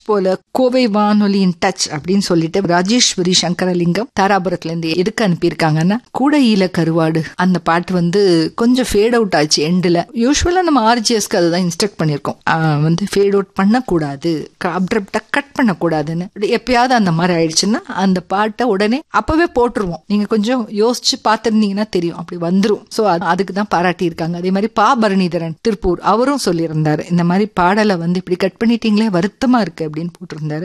போல கோவை வானொலியின் டச் அப்படின்னு சொல்லிட்டு ராஜேஸ்வரி சங்கரலிங்கம் தாராபுரத்துல இருந்து எதுக்கு அனுப்பியிருக்காங்கன்னா கூடையில கருவாடு அந்த பாட்டு வந்து கொஞ்சம் ஃபேட் அவுட் ஆச்சு எண்டுல யூஸ்வலா நம்ம ஆர்ஜிஎஸ்க்கு அதுதான் இன்ஸ்ட்ரக்ட் பண்ணிருக்கோம் ஆஹ் வந்து ஃபேட் அவுட் பண்ணக்கூடாது அப்ரப்டா கட் பண்ணக்கூடாதுன்னு எப்பயாவது அந்த மாதிரி ஆயிடுச்சுன்னா அந்த பாட்டை உடனே அப்பவே போட்டுருவோம் நீங்க கொஞ்சம் யோசிச்சு பார்த்திருந்தீங்கன்னா தெரியும் அப்படி வந்துரும் சோ அதுக்கு தான் பாராட்டி இருக்காங்க அதே மாதிரி பா பரணிதரன் திருப்பூர் அவரும் சொல்லியிருந்தாரு இந்த மாதிரி பாடலை வந்து இப்படி கட் பண்ணிட்டீங்களே வருத்தமா இருக்கு அப்படின்னு போட்டிருந்தாரு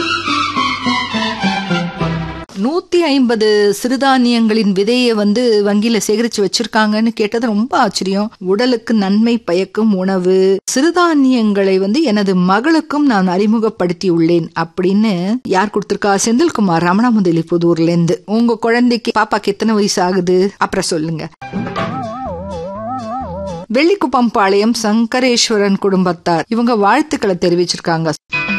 நூத்தி ஐம்பது சிறுதானியங்களின் விதையை வந்து வங்கியில சேகரிச்சு வச்சிருக்காங்கன்னு கேட்டது ரொம்ப ஆச்சரியம் உடலுக்கு நன்மை பயக்கும் உணவு சிறுதானியங்களை வந்து எனது மகளுக்கும் நான் அறிமுகப்படுத்தி உள்ளேன் அப்படின்னு யார் கொடுத்திருக்கா செந்தில்குமார் ரமணாமுதலி புதூர்ல இருந்து உங்க குழந்தைக்கு பாப்பாக்கு எத்தனை வயசு ஆகுது அப்புறம் சொல்லுங்க வெள்ளிக்குப்பம் பாளையம் சங்கரேஸ்வரன் குடும்பத்தார் இவங்க வாழ்த்துக்களை தெரிவிச்சிருக்காங்க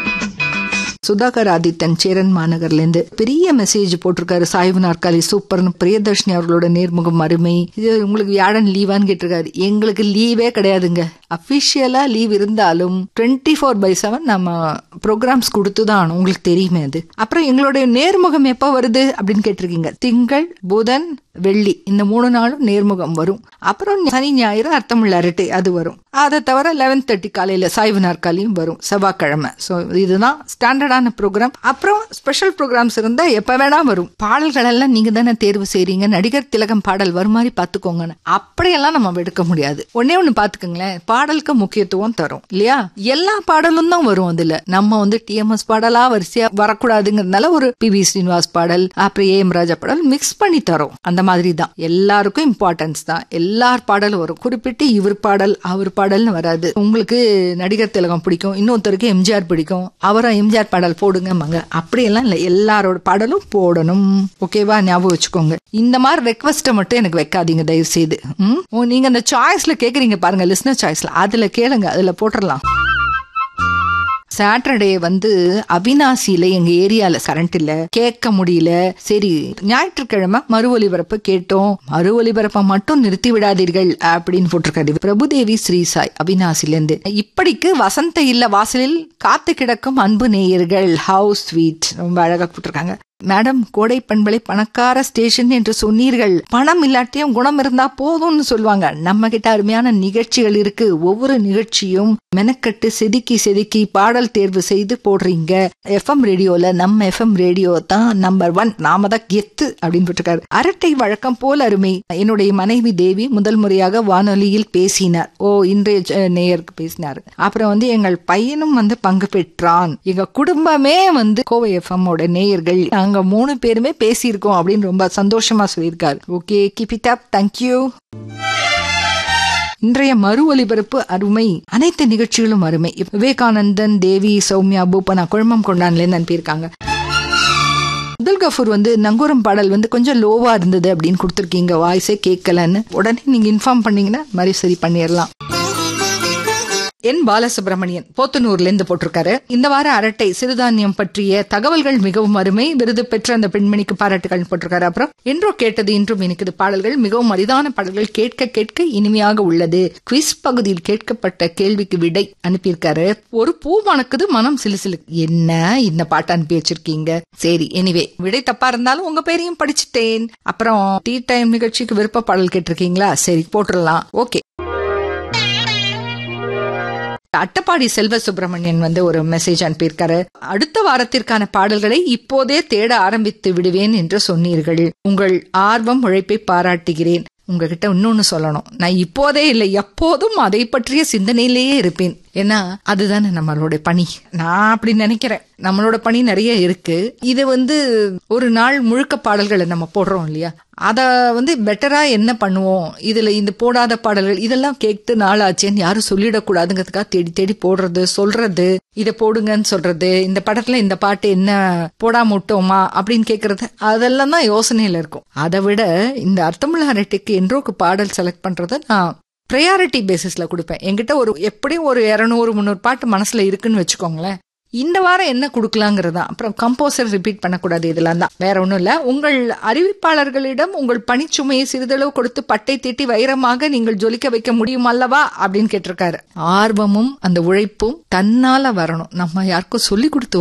சுதாகர் ஆதித்தன் சேரன் மாநகர்ல இருந்து பெரிய மெசேஜ் போட்டிருக்காரு சாய்வு நாற்காலி சூப்பர்னு பிரியதர்ஷினி அவர்களோட நேர்முகம் அருமை இது உங்களுக்கு வியாழன் லீவான்னு கேட்டிருக்காரு எங்களுக்கு லீவே கிடையாதுங்க அபிஷியலா லீவ் இருந்தாலும் டுவெண்ட்டி ஃபோர் பை செவன் நம்ம ப்ரோக்ராம்ஸ் கொடுத்துதான் உங்களுக்கு தெரியுமே அது அப்புறம் எங்களுடைய நேர்முகம் எப்ப வருது அப்படின்னு கேட்டிருக்கீங்க திங்கள் புதன் வெள்ளி இந்த மூணு நாளும் நேர்முகம் வரும் அப்புறம் சனி ஞாயிறு அர்த்தமுள்ள அரட்டை அது வரும் அதை தவிர லெவன் தேர்ட்டி காலையில சாய்வு நாற்காலியும் வரும் செவ்வாய்க்கிழமை ஸோ இதுதான் ஸ்டாண்டர்டான ப்ரோக்ராம் அப்புறம் ஸ்பெஷல் ப்ரோக்ராம்ஸ் இருந்தா எப்ப வேணா வரும் பாடல்கள் எல்லாம் நீங்க தானே தேர்வு செய்றீங்க நடிகர் திலகம் பாடல் வரும் மாதிரி பாத்துக்கோங்கன்னு அப்படியெல்லாம் நம்ம எடுக்க முடியாது ஒன்னே ஒண்ணு பாத்துக்கோங்களேன் பாடலுக்கு முக்கியத்துவம் தரும் இல்லையா எல்லா பாடலும் தான் வரும் அதுல நம்ம வந்து டிஎம்எஸ் பாடலா வரிசையா வரக்கூடாதுங்கிறதுனால ஒரு பி வி ஸ்ரீனிவாஸ் பாடல் அப்புறம் ஏ எம் ராஜா பாடல் மிக்ஸ் பண்ணி தரோம் அந்த மாதிரி தான் எல்லாருக்கும் இம்பார்ட்டன்ஸ் தான் எல்லார் பாடலும் வரும் குறிப்பிட்டு இவர் பாடல் அவர் பாடல்னு வராது உங்களுக்கு நடிகர் திலகம் பிடிக்கும் இன்னொருத்தருக்கு எம்ஜிஆர் பிடிக்கும் அவரும் எம்ஜிஆர் பாடல் போடுங்கம்பாங்க அப்படியெல்லாம் இல்லை எல்லாரோட பாடலும் போடணும் ஓகேவா ஞாபகம் வச்சுக்கோங்க இந்த மாதிரி ரெக்வஸ்ட்டை மட்டும் எனக்கு வைக்காதீங்க தயவு செய்து ம்? ஓ, நீங்க அந்த சாய்ஸ்ல கேக்குறீங்க பாருங்க லிஸ்னர் சாய்ஸ்ல அதுல கேளுங்க அதுல போட்டுடலாம் சாட்டர்டே வந்து அவினாசியில எங்க ஏரியால கரண்ட் இல்ல கேட்க முடியல சரி ஞாயிற்றுக்கிழமை மறு ஒலிபரப்பு கேட்டோம் மறு ஒலிபரப்பை மட்டும் நிறுத்தி விடாதீர்கள் அப்படின்னு போட்டிருக்காரு பிரபுதேவி ஸ்ரீசாய் அவினாசில இருந்து இப்படிக்கு வசந்த இல்ல வாசலில் காத்து கிடக்கும் அன்பு நேயர்கள் ஹவுஸ் ஸ்வீட் ரொம்ப அழகா போட்டிருக்காங்க மேடம் கோடை பண்பலை பணக்கார ஸ்டேஷன் என்று சொன்னீர்கள் பணம் இல்லாட்டியும் குணம் இருந்தா போதும்னு சொல்லுவாங்க நம்ம கிட்ட அருமையான நிகழ்ச்சிகள் இருக்கு ஒவ்வொரு நிகழ்ச்சியும் மெனக்கட்டு செதுக்கி செதுக்கி பாடல் தேர்வு செய்து போடுறீங்க எஃப்எம் ரேடியோல நம்ம எஃப்எம் ரேடியோ தான் நம்பர் ஒன் நாம தான் கெத்து அப்படின்னு போட்டிருக்காரு அரட்டை வழக்கம் போல் அருமை என்னுடைய மனைவி தேவி முதல் முறையாக வானொலியில் பேசினார் ஓ இன்றைய ஜ- நேயருக்கு பேசினார் அப்புறம் வந்து எங்கள் பையனும் வந்து பங்கு பெற்றான் எங்க குடும்பமே வந்து கோவை எஃப்எம் ஓட நேயர்கள் நாங்க மூணு பேருமே பேசியிருக்கோம் அப்படின்னு ரொம்ப சந்தோஷமா சொல்லியிருக்காரு okay keep it up thank you இன்றைய மறு ஒலிபரப்பு அருமை அனைத்து நிகழ்ச்சிகளும் அருமை விவேகானந்தன் தேவி சௌமியா பூப்பனா குழம்பம் கொண்டான்லேருந்து அனுப்பியிருக்காங்க அப்துல் கஃபூர் வந்து நங்கூரம் பாடல் வந்து கொஞ்சம் லோவா இருந்தது அப்படின்னு கொடுத்துருக்கீங்க வாய்ஸே கேட்கலன்னு உடனே நீங்க இன்ஃபார்ம் பண்ணீங்கன்னா இந்த மாதிரி சரி பண்ணிடலாம் என் பாலசுப்ரமணியன் போத்தனூர்ல இருந்து போட்டிருக்காரு இந்த வார அரட்டை சிறுதானியம் பற்றிய தகவல்கள் மிகவும் அருமை விருது பெற்ற அந்த பெண்மணிக்கு பாராட்டுகள் போட்டிருக்காரு அப்புறம் என்றோ கேட்டது இன்றும் இனிக்குது பாடல்கள் மிகவும் அரிதான பாடல்கள் கேட்க கேட்க இனிமையாக உள்ளது குவிஸ் பகுதியில் கேட்கப்பட்ட கேள்விக்கு விடை அனுப்பியிருக்காரு ஒரு பூ மணக்குது மனம் சிலுசிலு என்ன இந்த பாட்டு அனுப்பி வச்சிருக்கீங்க சரி எனிவே விடை தப்பா இருந்தாலும் உங்க பேரையும் படிச்சுட்டேன் அப்புறம் டீ டைம் நிகழ்ச்சிக்கு விருப்ப பாடல் கேட்டிருக்கீங்களா சரி போட்டுடலாம் ஓகே அட்டப்பாடி செல்வ சுப்பிரமணியன் வந்து ஒரு மெசேஜ் அனுப்பியிருக்காரு அடுத்த வாரத்திற்கான பாடல்களை இப்போதே தேட ஆரம்பித்து விடுவேன் என்று சொன்னீர்கள் உங்கள் ஆர்வம் உழைப்பை பாராட்டுகிறேன் உங்ககிட்ட இன்னொன்னு சொல்லணும் நான் இப்போதே இல்லை எப்போதும் அதை பற்றிய சிந்தனையிலேயே இருப்பேன் ஏன்னா அதுதானே நம்மளோட பணி நான் அப்படி நினைக்கிறேன் நம்மளோட பணி நிறைய இருக்கு இது வந்து ஒரு நாள் முழுக்க பாடல்களை நம்ம போடுறோம் இல்லையா அத வந்து பெட்டரா என்ன பண்ணுவோம் இதுல இந்த போடாத பாடல்கள் இதெல்லாம் கேட்டு நாள் ஆச்சேன்னு யாரும் சொல்லிடக்கூடாதுங்கிறதுக்காக தேடி தேடி போடுறது சொல்றது இதை போடுங்கன்னு சொல்றது இந்த படத்துல இந்த பாட்டு என்ன போடாம விட்டோமா அப்படின்னு கேக்குறது அதெல்லாம் தான் யோசனையில இருக்கும் அதை விட இந்த அர்த்தமுள்ள அரட்டைக்கு என்றோக்கு பாடல் செலக்ட் பண்றதை நான் ப்ரையாரிட்டி பேசிஸ்ல கொடுப்பேன் என்கிட்ட ஒரு எப்படியும் ஒரு இரநூறு முந்நூறு பாட்டு மனசுல இருக்குன்னு வச்சுக்கோங்களேன் இந்த வாரம் என்ன கொடுக்கலாங்கிறதா அப்புறம் கம்போசர் ரிப்பீட் பண்ணக்கூடாது இதெல்லாம் தான் வேற ஒண்ணும் இல்ல உங்கள் அறிவிப்பாளர்களிடம் உங்கள் பணிச்சுமையை சிறிதளவு கொடுத்து பட்டை தீட்டி வைரமாக நீங்கள் ஜொலிக்க வைக்க முடியும் அல்லவா அப்படின்னு கேட்டிருக்காரு ஆர்வமும் அந்த உழைப்பும் தன்னால வரணும் நம்ம யாருக்கும் சொல்லி கொடுத்து